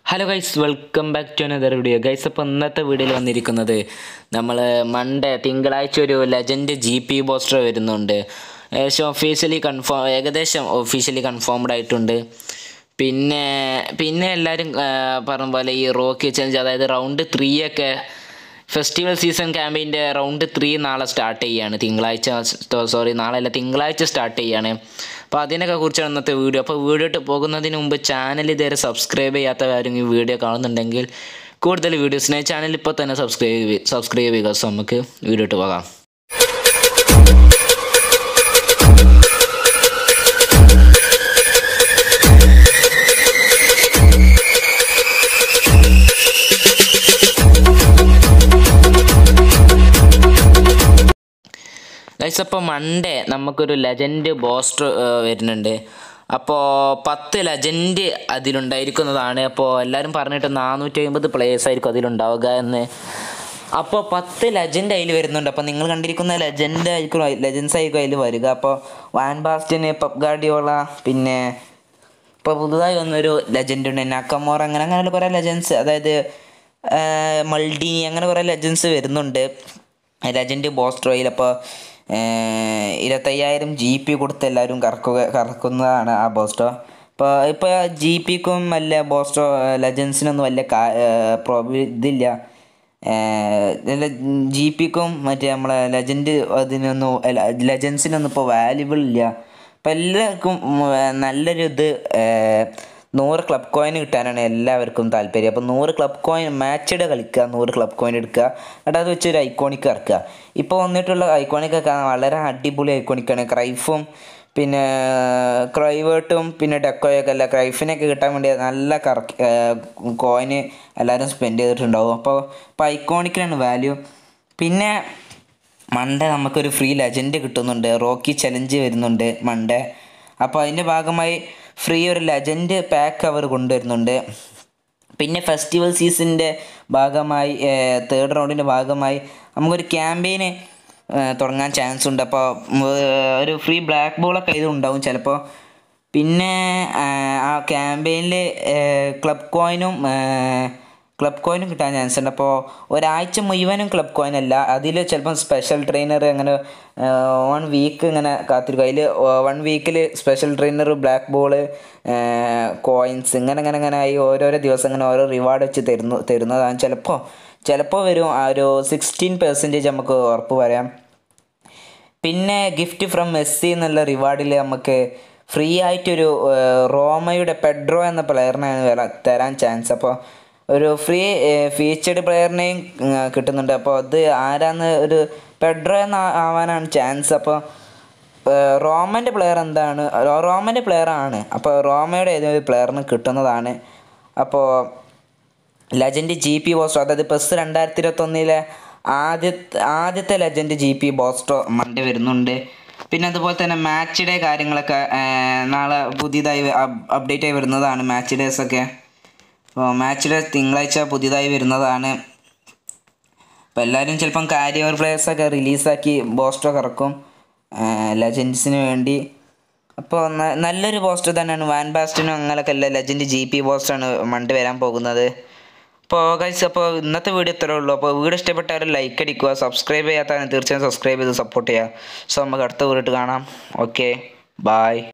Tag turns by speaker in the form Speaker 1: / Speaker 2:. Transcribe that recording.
Speaker 1: hello guys welcome back to another video guys അപ്പോൾ ഇന്നത്തെ വീഡിയോയിൽ വന്നിരിക്കുന്നത് നമ്മൾ മൺഡേ തിങ്കളാഴ്ച ഒരു ലെജൻഡ് ജി പി പോസ്റ്റർ വരുന്നുണ്ട് ഏകദേശം ഒഫീഷ്യലി കൺഫേം ഏകദേശം ഒഫീഷ്യലി കൺഫേംഡ് ആയിട്ടുണ്ട് പിന്നെ പിന്നെ എല്ലാവരും ആ, പറഞ്ഞ പോലെ ഈ റോക്കി ചലഞ്ച് അതായത് റൗണ്ട് ത്രീ ഒക്കെ ഫെസ്റ്റിവൽ സീസൺ ക്യാമ്പയിൻ്റെ റൗണ്ട് ത്രീ നാളെ സ്റ്റാർട്ട് ചെയ്യാണ് തിങ്കളാഴ്ച സോറി നാളെ അല്ല തിങ്കളാഴ്ച സ്റ്റാർട്ട് ചെയ്യാണ് അപ്പോൾ അതിനൊക്കെ കുറിച്ചാണ് ഇന്നത്തെ വീഡിയോ അപ്പോൾ വീഡിയോ ഇട്ട് പോകുന്നതിന് മുമ്പ് ചാനൽ ഇതുവരെ സബ്സ്ക്രൈബ് ചെയ്യാത്തവരും ഈ വീഡിയോ കാണുന്നുണ്ടെങ്കിൽ കൂടുതൽ വീഡിയോസിനായി ചാനൽ ഇപ്പോൾ തന്നെ സബ്സ്ക്രൈബ് സബ്സ്ക്രൈബ് ചെയ്യുക സോ നമുക്ക് വീഡിയോ ഇട്ട് പോകാം ഗൈസ് അപ്പോൾ മൺഡേ നമുക്കൊരു ലെജൻഡ് ബോസ്റ്റർ വരുന്നുണ്ട് അപ്പോൾ പത്ത് ലെജൻഡ് അതിലുണ്ടായിരിക്കുന്നതാണ് അപ്പോൾ എല്ലാവരും പറഞ്ഞിട്ട് നാനൂറ്റി അമ്പത് പ്ലേയേഴ്സ് ആയിരിക്കും അതിലുണ്ടാവുക എന്ന് അപ്പോൾ പത്ത് ലെജൻഡ് അതിൽ വരുന്നുണ്ട് അപ്പോൾ നിങ്ങൾ കണ്ടിരിക്കുന്ന ലെജൻഡ് ആയിരിക്കും ലെജൻസ് ആയിരിക്കും അതിൽ വരിക അപ്പോൾ വാൻ ബാസ്റ്റിന് പപ് ഗാർഡിയോള പിന്നെ ഇപ്പോൾ പുതുതായി വന്നൊരു ലെജൻഡ് ഉണ്ട് നക്കമോർ അങ്ങനെ അങ്ങനെ കുറേ ലെജൻസ് അതായത് മൾഡിനി അങ്ങനെ കുറേ ലെജൻസ് വരുന്നുണ്ട് ലെജൻഡ് ബോസ്ട്രോയിൽ അപ്പോൾ ഇരുപത്തയ്യായിരം ജി പി കൊടുത്ത് എല്ലാവരും കറക്കുക കറക്കുന്നതാണ് ആ ബോസ്റ്റോ ഇപ്പോൾ ഇപ്പോൾ ജി പിക്കും വലിയ ബോസ്റ്റോ ലെജൻസിനൊന്നും വലിയ കാ പ്രോബി ഇതില്ല ജി പിക്കും മറ്റേ നമ്മളെ ലെജൻഡ് അതിനൊന്നും ലെജൻസിനൊന്നും ഇപ്പോൾ വാല്യുബിൾ ഇല്ല അപ്പം എല്ലാവർക്കും ഉം, നല്ലൊരു ഇത് ഏർ, നൂറ് ക്ലബ് കോയിൻ കിട്ടാനാണ് എല്ലാവർക്കും താല്പര്യം അപ്പോൾ നൂറ് ക്ലബ് കോയിൻ മാച്ചഡ് കളിക്കുക നൂറ് ക്ലബ് കോയിൻ എടുക്കുക എന്നിട്ട് അത് വെച്ച് ഒരു ഐക്കോണിക് ഇറക്കുക ഇപ്പോൾ വന്നിട്ടുള്ള ഐക്കോണിക് ഒക്കെ വളരെ അടിപൊളി ഐക്കോണിക്കാണ് ക്രൈഫും പിന്നെ ക്രൈവേർട്ടും പിന്നെ ഡെക്കോയൊക്കെ അല്ല ക്രൈഫിനൊക്കെ കിട്ടാൻ വേണ്ടി നല്ല കറക്റ്റ് കോയിന് എല്ലാവരും സ്പെൻഡ് ചെയ്തിട്ടുണ്ടാവും അപ്പോൾ ഇപ്പോൾ ഐക്കോണിക്കിനാണ് വാല്യൂ പിന്നെ മൺഡേ നമുക്കൊരു ഫ്രീ ലെജൻഡ് കിട്ടുന്നുണ്ട് റോക്കി ചലഞ്ച് വരുന്നുണ്ട് മൺഡേ അപ്പോൾ അതിൻ്റെ ഭാഗമായി ഫ്രീ ഒരു ലെജൻഡ് പാക്ക് അവർ കൊണ്ടുവരുന്നുണ്ട് പിന്നെ ഫെസ്റ്റിവൽ സീസണിൻ്റെ ഭാഗമായി തേർഡ് റൗണ്ടിൻ്റെ ഭാഗമായി നമുക്കൊരു ക്യാമ്പയിന് തുടങ്ങാൻ ചാൻസ് ഉണ്ട് അപ്പോൾ ഒരു ഫ്രീ ബ്ലാക്ക് ബോളൊക്കെ ഇത് ഉണ്ടാവും ചിലപ്പോൾ പിന്നെ ആ, ആ ക്യാമ്പയിനിൽ ക്ലബ് കോയിനും ക്ലബ് കോയിനും കിട്ടാൻ ചാൻസ് ഉണ്ട് അപ്പോൾ ഒരാഴ്ച മുഴുവനും ക്ലബ് കോയിൻ അല്ല അതിൽ ചിലപ്പം സ്പെഷ്യൽ ട്രെയിനർ അങ്ങനെ വൺ വീക്ക് ഇങ്ങനെ കാത്തിരിക്കും അതിൽ വൺ വീക്കിൽ special trainer black ball coins ഇങ്ങനെ ഇങ്ങനെ ഇങ്ങനെ ആയി ഓരോരോ ദിവസം ഇങ്ങനെ ഓരോ റിവാർഡ് വെച്ച് തരുന്നു തരുന്നതാണ് ചിലപ്പോൾ ചിലപ്പോൾ വരും ആ ഒരു സിക്സ്റ്റീൻ പെർസെൻറ്റേജ് നമുക്ക് ഉറപ്പ് പറയാം പിന്നെ ഗിഫ്റ്റ് ഫ്രം മെസ്സി എന്നുള്ള റിവാർഡിൽ നമുക്ക് ഫ്രീ ആയിട്ടൊരു ഏർ, റോമയുടെ പെഡ്രോ എന്ന പ്ലെയറിനെയാണ് വരാ തരാൻ ചാൻസ് അപ്പോൾ ഒരു ഫ്രീ ഫീച്ചേർഡ് പ്ലെയറിനെയും ഉം, കിട്ടുന്നുണ്ട് അപ്പോൾ അത് ആരാന്ന് ഒരു പെഡ്രോ എന്ന ആ- ആവാനാണ് ചാൻസ് അപ്പോൾ ഏർ, റോമൻ്റെ പ്ലെയർ എന്താണ് റോ- റോമൻ്റെ പ്ലെയർ ആണ് അപ്പോൾ റോമയുടെ ഏതൊരു പ്ലെയറിന് കിട്ടുന്നതാണ് അപ്പോൾ ലെജൻഡ് ജി പി ബോസ്റ്റോ അതായത് പെസ് രണ്ടായിരത്തി ഇരുപത്തൊന്നിലെ ആദ്യത്തെ ആദ്യത്തെ ലെജൻഡ് ജി പി ബോസ്റ്റോ മൺഡേ വരുന്നുണ്ട് പിന്നെ അതുപോലെ തന്നെ മാച്ച് ഡേ കാര്യങ്ങളൊക്കെ ആ, നാളെ പുതിയതായി അപ്ഡേറ്റ് ആയി വരുന്നതാണ് മാച്ച് ഡേയ്സ് ഒക്കെ അപ്പോൾ മാച്ച് ഡേ തിങ്കളാഴ്ച പുതിയതായി വരുന്നതാണ് അപ്പോൾ എല്ലാവരും ചിലപ്പം കാരിയർ പ്ലേയേഴ്സൊക്കെ റിലീസാക്കി ബോസ്റ്റോ ഇറക്കും ലെജൻഡ്സിന് വേണ്ടി അപ്പോൾ ന- നല്ലൊരു പോസ്റ്റർ തന്നെയാണ് വാൻ ബാസ്റ്റിനും അങ്ങനെയൊക്കെ അല്ല ലെജൻഡ് ജി പി പോസ്റ്ററാണ് മണ്ട് വരാൻ പോകുന്നത് അപ്പോൾ ഗൈസ് അപ്പോൾ ഇന്നത്തെ വീഡിയോ ഇത്രേ ഉള്ളൂ അപ്പോൾ വീഡിയോ ഇഷ്ടപ്പെട്ടാൽ ലൈക്ക് അടിക്കുക സബ്സ്ക്രൈബ് ചെയ്യാത്തവരെ തീർച്ചയായും സബ്സ്ക്രൈബ് ചെയ്ത് സപ്പോർട്ട് ചെയ്യുക സോ നമുക്ക് അടുത്ത വീഡിയോ കാണാം ഓക്കെ ബായ്